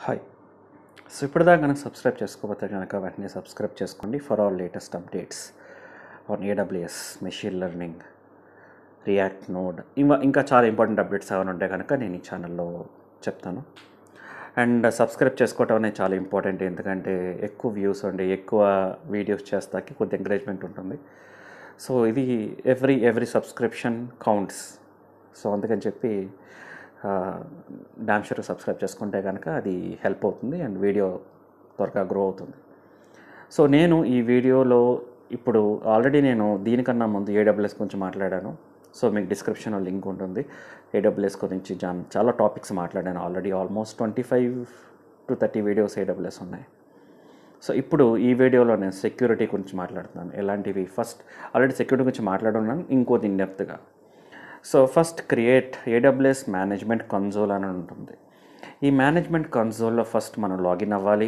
hi so ఇప్పటిదాకా కనుక subscribe చేసుకోకపోతే కనుక వెంటనే సబ్స్క్రైబ్ చేసుకోండి for all latest updates on AWS machine learning React Node ఇంకా ఇంకా చాలా ఇంపార్టెంట్ అప్డేట్స్ ఏమైనా ఉంటే కనుక నేను ఈ ఛానల్లో చెప్తాను అండ్ సబ్స్క్రైబ్ చేసుకోవటం అనేది చాలా ఇంపార్టెంట్ ఎందుకంటే ఎక్కువ వ్యూస్ ఉండి ఎక్కువ వీడియోస్ చేస్తాకి కొద్ది ఎంకరేజ్మెంట్ ఉంటుంది సో ఇది every every subscription counts so అందుకని చెప్పి డామ్ షూర్ సబ్స్క్రైబ్ చేసుకుంటే కనుక అది హెల్ప్ అవుతుంది అండ్ వీడియో త్వరగా గ్రో అవుతుంది సో నేను ఈ వీడియోలో ఇప్పుడు ఆల్రెడీ నేను దీనికన్నా ముందు ఏడబ్ల్యూఎస్ గురించి మాట్లాడాను సో మీకు డిస్క్రిప్షన్లో లింక్ ఉంటుంది ఏడబ్ల్యూఎస్ గురించి జాన్ చాలా టాపిక్స్ మాట్లాడాను already almost twenty five to thirty videos AWS ఉన్నాయి సో ఇప్పుడు ఈ వీడియోలో నేను సెక్యూరిటీ గురించి మాట్లాడుతున్నాను ఎలాంటివి ఫస్ట్ ఆల్రెడీ సెక్యూరిటీ గురించి మాట్లాడున్నాను ఇంకోటి ఇన్డెప్త్గా so first create AWS management console అని ఉంటుంది ఈ మేనేజ్మెంట్ కన్సోల్లో ఫస్ట్ మనం లాగిన్ అవ్వాలి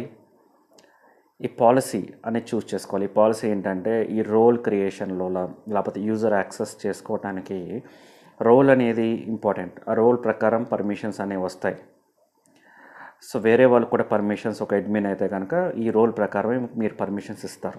ఈ పాలసీ అనేది చూస్ చేసుకోవాలి ఈ పాలసీ ఏంటంటే ఈ రోల్ క్రియేషన్లో లేకపోతే యూజర్ యాక్సెస్ చేసుకోవటానికి రోల్ అనేది ఇంపార్టెంట్ ఆ రోల్ ప్రకారం పర్మిషన్స్ అనేవి వస్తాయి సో వేరే వాళ్ళు కూడా పర్మిషన్స్ ఒక అడ్మిన్ అయితే కనుక ఈ రోల్ ప్రకారమే మీరు పర్మిషన్స్ ఇస్తారు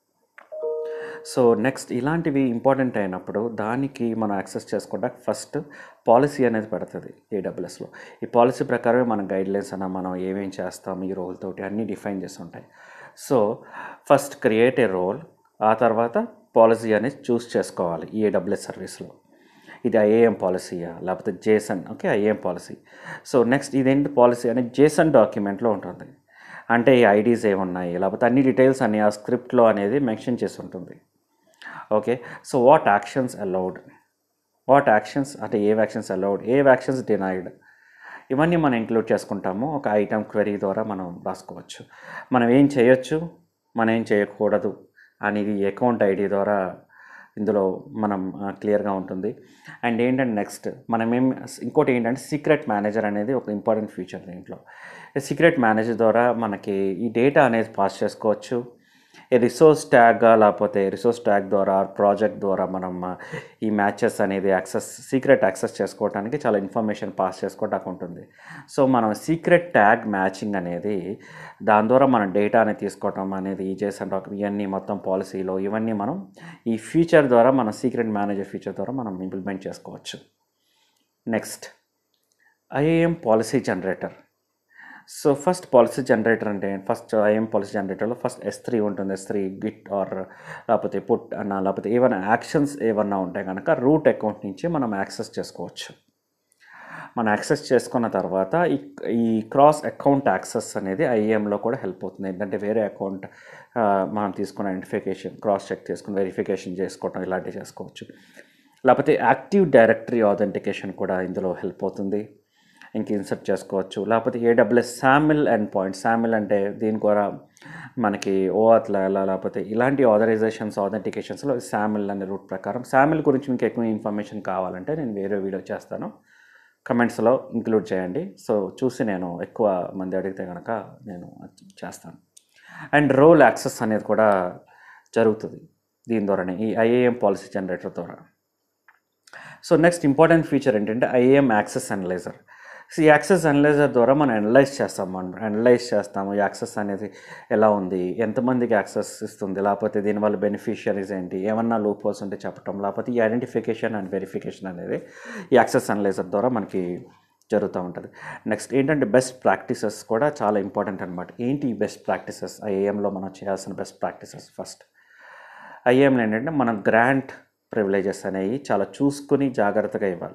సో నెక్స్ట్ ఇలాంటివి ఇంపార్టెంట్ అయినప్పుడు దానికి మనం యాక్సెస్ చేసుకోవడానికి ఫస్ట్ పాలసీ అనేది పడుతుంది ఏడబ్ల్యూఎస్లో ఈ పాలసీ ప్రకారమే మన గైడ్లైన్స్ అన్న మనం ఏమేం చేస్తాం ఈ రోల్ తోటి అన్నీ డిఫైన్ చేసి ఉంటాయి so first create a role ఆ తర్వాత పాలసీ అనేది చూస్ చేసుకోవాలి ఈ ఏడబ్ల్యూఎస్ సర్వీస్లో ఇది ఐఏఎం పాలసీయా లేకపోతే JSON okay IAM policy so next ఇదేంటి పాలసీ అనేది జేసన్ డాక్యుమెంట్లో ఉంటుంది అంటే ఈ ఐడీస్ ఏమున్నాయి లేకపోతే అన్ని డీటెయిల్స్ అన్ని ఆ స్క్రిప్ట్లో అనేది మెన్షన్ చేసి ఉంటుంది okay so what actions allowed what actions అంటే ఏ యాక్షన్స్ అలౌడ్ ఏ యాక్షన్స్ డినైడ్ ఇవన్నీ మనం ఇంక్లూడ్ చేసుకుంటాము ఒక ఐటమ్ క్వెరీ ద్వారా మనం రాసుకోవచ్చు మనం ఏం చేయొచ్చు మనం ఏం చేయకూడదు అనేది అకౌంట్ ఐడి ద్వారా ఇందులో మనం క్లియర్గా ఉంటుంది అండ్ ఏంటంటే నెక్స్ట్ మనం ఏం ఇంకోటి ఏంటంటే సీక్రెట్ మేనేజర్ అనేది ఒక ఇంపార్టెంట్ ఫీచర్ దీంట్లో సీక్రెట్ మేనేజర్ ద్వారా మనకి ఈ డేటా అనేది పాస్ చేసుకోవచ్చు ఈ రిసోర్స్ ట్యాగ్ లేకపోతే రిసోర్స్ ట్యాగ్ ద్వారా ప్రాజెక్ట్ ద్వారా మనం ఈ మ్యాచెస్ అనేది యాక్సెస్ సీక్రెట్ యాక్సెస్ చేసుకోవడానికి చాలా ఇన్ఫర్మేషన్ పాస్ చేసుకోవడానికి ఉంటుంది సో మనం సీక్రెట్ ట్యాగ్ మ్యాచింగ్ అనేది దాని ద్వారా మనం డేటా అనేది తీసుకోవటం అనేది ఈ చేసిన ఇవన్నీ మొత్తం పాలసీలో ఇవన్నీ మనం ఈ ఫీచర్ ద్వారా మన సీక్రెట్ మేనేజర్ ఫీచర్ ద్వారా మనం ఇంప్లిమెంట్ చేసుకోవచ్చు next IAM policy generator so first policy generator అంటే ఫస్ట్ ఐఎం పాలసీ జనరేటర్లో ఫస్ట్ ఎస్ త్రీ ఉంటుంది ఎస్ త్రీ గిట్ ఆర్ లేకపోతే పుట్ అన్న లేకపోతే ఏమైనా యాక్షన్స్ ఏమన్నా ఉంటే కనుక రూట్ అకౌంట్ నుంచి మనం యాక్సెస్ చేసుకోవచ్చు మనం యాక్సెస్ చేసుకున్న తర్వాత ఈ ఈ క్రాస్ అకౌంట్ యాక్సెస్ అనేది ఐఏఎంలో కూడా హెల్ప్ అవుతుంది ఏంటంటే వేరే అకౌంట్ మనం తీసుకున్న ఐడెంటిఫికేషన్ క్రాస్ చెక్ చేసుకుని వెరిఫికేషన్ చేసుకోవటం ఇలాంటివి చేసుకోవచ్చు లేకపోతే యాక్టివ్ డైరెక్టరీ ఆథెంటికేషన్ కూడా ఇందులో హెల్ప్ అవుతుంది ఇంక ఇన్సర్ట్ చేసుకోవచ్చు లేకపోతే AWS SAML endpoint SAML అంటే దీని ద్వారా మనకి ఓఆత్ల లేకపోతే ఇలాంటి ఆథరైజేషన్స్ ఆథెంటికేషన్స్లో శామిల్ అనే రూట్ ప్రకారం శామిల్ గురించి మీకు ఎక్కువ ఇన్ఫర్మేషన్ కావాలంటే నేను వేరే వీడియో చేస్తాను కమెంట్స్లో ఇంక్లూడ్ చేయండి సో చూసి నేను ఎక్కువ మంది అడిగితే కనుక నేను చేస్తాను అండ్ రోల్ యాక్సెస్ అనేది కూడా జరుగుతుంది దీని ద్వారానే ఈ ఐఏఎం పాలసీ జనరేటర్ ద్వారా సో నెక్స్ట్ ఇంపార్టెంట్ ఫీచర్ ఏంటంటే ఐఏఎం యాక్సెస్ అనలైజర్ సో ఈ యాక్సెస్ అనలైజర్ ద్వారా మనం అనలైజ్ చేస్తాం మనం అనలైజ్ చేస్తాము ఈ యాక్సెస్ అనేది ఎలా ఉంది ఎంతమందికి యాక్సెస్ ఇస్తుంది లేకపోతే దీనివల్ల బెనిఫిషియరీస్ ఏంటి ఏమన్నా లూప్ హోల్స్ ఉంటే చెప్పటం లేకపోతే ఈ ఐడెంటిఫికేషన్ అండ్ వెరిఫికేషన్ అనేది ఈ యాక్సెస్ అనలైజర్ ద్వారా మనకి జరుగుతూ ఉంటుంది నెక్స్ట్ ఏంటంటే బెస్ట్ ప్రాక్టీసెస్ కూడా చాలా ఇంపార్టెంట్ అనమాట ఏంటి ఈ బెస్ట్ ప్రాక్టీసెస్ ఐఏఎంలో మనం చేయాల్సిన బెస్ట్ ప్రాక్టీసెస్ ఫస్ట్ ఐఏఎంలో ఏంటంటే మనం గ్రాంట్ ప్రివిలేజెస్ అనేవి చాలా చూసుకుని జాగ్రత్తగా ఇవ్వాలి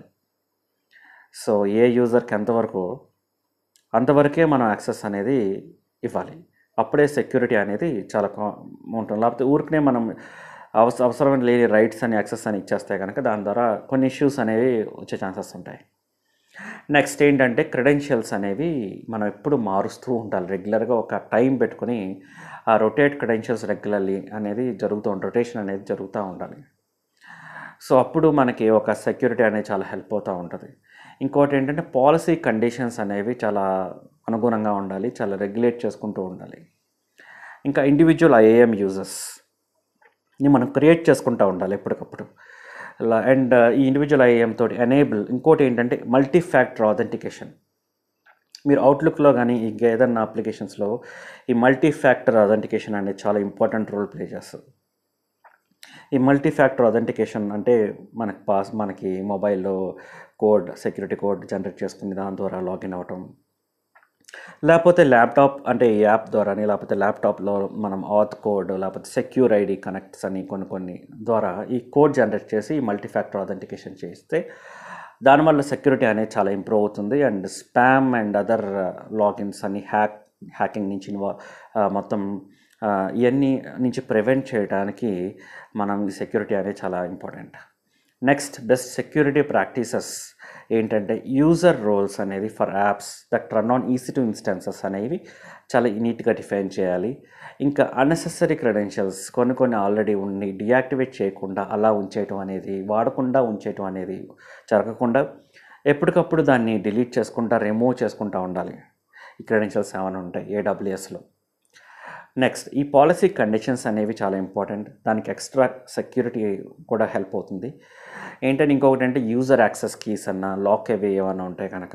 సో ఏ యూజర్కి ఎంతవరకు అంతవరకే మనం యాక్సెస్ అనేది ఇవ్వాలి అప్పుడే సెక్యూరిటీ అనేది చాలా ఉంటుంది లేకపోతే ఊరికనే మనం అవస అవసరమైన లేని రైట్స్ అని యాక్సెస్ అని ఇచ్చేస్తే కనుక దాని ద్వారా కొన్ని ఇష్యూస్ అనేవి వచ్చే ఛాన్సెస్ ఉంటాయి నెక్స్ట్ ఏంటంటే క్రెడెన్షియల్స్ అనేవి మనం ఎప్పుడు మారుస్తూ ఉండాలి రెగ్యులర్గా ఒక టైం పెట్టుకొని ఆ రొటేట్ క్రెడెన్షియల్స్ రెగ్యులర్లీ అనేది జరుగుతూ ఉంటుంది రొటేషన్ అనేది జరుగుతూ ఉండాలి సో అప్పుడు మనకి ఒక సెక్యూరిటీ అనేది చాలా హెల్ప్ అవుతూ ఉంటుంది ఇంకోటి ఏంటంటే పాలసీ కండిషన్స్ అనేవి చాలా అనుగుణంగా ఉండాలి చాలా రెగ్యులేట్ చేసుకుంటూ ఉండాలి ఇంకా ఇండివిజువల్ ఐఏఎం యూజర్స్ని మనం క్రియేట్ చేసుకుంటూ ఉండాలి ఎప్పటికప్పుడు అండ్ ఈ ఇండివిజువల్ ఐఏఎం తోటి ఎనేబుల్ ఇంకోటి ఏంటంటే మల్టీ ఫ్యాక్టర్ ఆథెంటికేషన్ మీరు అవుట్లుక్లో కానీ ఇంకా ఏదన్నా అప్లికేషన్స్లో ఈ మల్టీ ఫ్యాక్టర్ అథెంటికేషన్ అనేది చాలా ఇంపార్టెంట్ రోల్ ప్లే చేస్తుంది ఈ మల్టీ ఫ్యాక్టర్ అథెంటికేషన్ అంటే మనకి పాస్ మనకి మొబైల్లో కోడ్ సెక్యూరిటీ కోడ్ జనరేట్ చేసుకుని దాని ద్వారా లాగిన్ అవ్వటం లేకపోతే ల్యాప్టాప్ అంటే ఈ యాప్ ద్వారాని లేకపోతే ల్యాప్టాప్లో మనం ఆత్ కోడ్ లేకపోతే సెక్యూర్ ఐడి కనెక్ట్స్ అని కొన్ని కొన్ని ద్వారా ఈ కోడ్ జనరేట్ చేసి మల్టీ ఫ్యాక్టర్ అథెంటికేషన్ చేస్తే దానివల్ల సెక్యూరిటీ అనేది చాలా ఇంప్రూవ్ అవుతుంది and spam and other logins అని హ్యాక్ హ్యాకింగ్ నుంచి ఇన్వా- ఆ, మొత్తం ఆ, ఇవన్నీ నుంచి ప్రివెంట్ చేయడానికి మనం ఈ సెక్యూరిటీ అనేది చాలా important next best security practices ఏంటంటే యూజర్ రోల్స్ అనేది for apps that run on EC two instances అనేవి చాలా నీట్గా డిఫైన్ చేయాలి ఇంకా అన్నెసెసరీ క్రెడెన్షియల్స్ కొన్ని కొన్ని ఆల్రెడీ ఉండి డియాక్టివేట్ చేయకుండా అలా ఉంచేయటం అనేది వాడకుండా ఉంచేయటం అనేది జరగకుండా ఎప్పటికప్పుడు దాన్ని డిలీట్ చేసుకుంటా రిమూవ్ చేసుకుంటూ ఉండాలి ఈ క్రెడెన్షియల్స్ ఏమైనా ఉంటాయి ఏడబ్ల్యూఎస్లో నెక్స్ట్ ఈ పాలసీ కండిషన్స్ అనేవి చాలా ఇంపార్టెంట్ దానికి ఎక్స్ట్రా సెక్యూరిటీ కూడా హెల్ప్ అవుతుంది ఏంటంటే ఇంకొకటి అంటే యూజర్ యాక్సెస్ కీస్ అన్న లాక్ అవే ఏమైనా ఉంటాయి కనుక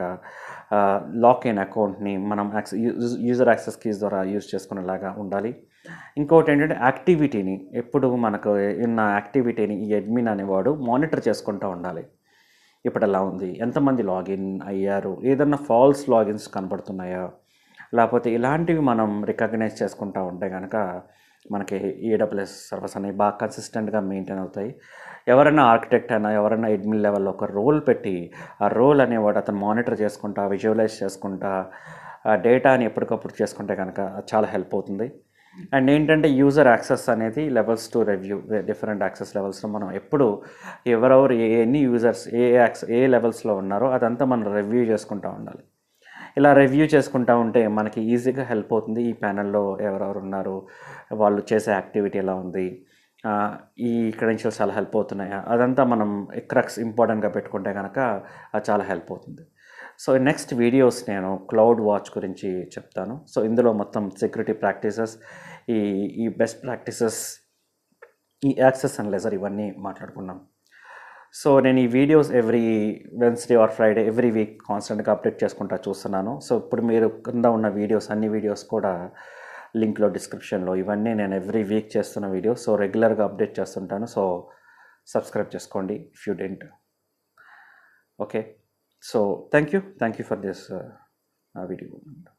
లాక్ అయిన అకౌంట్ని మనం యాక్సెస్ యూజర్ యాక్సెస్ కీస్ ద్వారా యూజ్ చేసుకునేలాగా ఉండాలి ఇంకొకటి ఏంటంటే యాక్టివిటీని ఎప్పుడు మనకు ఉన్న యాక్టివిటీని ఈ అడ్మిన్ అనేవాడు మానిటర్ చేసుకుంటూ ఉండాలి ఇప్పుడు ఎలా ఉంది ఎంతమంది లాగిన్ అయ్యారు ఏదన్నా ఫాల్స్ లాగిన్స్ కనపడుతున్నాయా లేకపోతే ఇలాంటివి మనం రికగ్నైజ్ చేసుకుంటూ ఉంటే కనుక మనకి ఏడబ్ల్యూఎస్ సర్వీస్ అనేవి బాగా కన్సిస్టెంట్గా మెయింటైన్ అవుతాయి ఎవరైనా ఆర్కిటెక్ట్ అయినా ఎవరైనా అడ్మిన్ లెవెల్లో ఒక రోల్ పెట్టి ఆ రోల్ అనేవాడు అతను మానిటర్ చేసుకుంటా విజువలైజ్ చేసుకుంటా ఆ డేటాని ఎప్పటికప్పుడు చేసుకుంటే కనుక అది చాలా హెల్ప్ అవుతుంది అండ్ ఏంటంటే యూజర్ యాక్సెస్ అనేది levels to review different access లెవెల్స్లో మనం ఎప్పుడు ఎవరెవరు ఏ ఎన్ని యూజర్స్ ఏ యాక్స్ ఏ లెవెల్స్లో ఉన్నారో అదంతా మనం రివ్యూ చేసుకుంటూ ఉండాలి ఇలా రివ్యూ చేసుకుంటూ ఉంటే మనకి ఈజీగా హెల్ప్ అవుతుంది ఈ ప్యానెల్లో ఎవరెవరు ఉన్నారు వాళ్ళు చేసే యాక్టివిటీ ఎలా ఉంది ఆ, ఈ క్రెడెన్షియల్స్ చాలా హెల్ప్ అవుతున్నాయా అదంతా మనం క్రక్స్ ఇంపార్టెంట్గా పెట్టుకుంటే కనుక అది చాలా హెల్ప్ అవుతుంది సో నెక్స్ట్ వీడియోస్ నేను క్లౌడ్ వాచ్ గురించి చెప్తాను సో ఇందులో మొత్తం సెక్యూరిటీ ప్రాక్టీసెస్ ఈ ఈ బెస్ట్ ప్రాక్టీసెస్ ఈ యాక్సెస్ అండ్ లెజర్ ఇవన్నీ మాట్లాడుకున్నాం సో నేను ఈ videos every Wednesday or Friday every week కాన్స్టెంట్గా అప్డేట్ చేసుకుంటా చూస్తున్నాను సో ఇప్పుడు మీరు కింద ఉన్న వీడియోస్ అన్ని వీడియోస్ కూడా లింక్లో డిస్క్రిప్షన్లో ఇవన్నీ నేను ఎవ్రీ వీక్ చేస్తున్న వీడియోస్ సో రెగ్యులర్గా అప్డేట్ చేస్తుంటాను సో సబ్స్క్రైబ్ చేసుకోండి if you didn't okay so thank you thank you for this video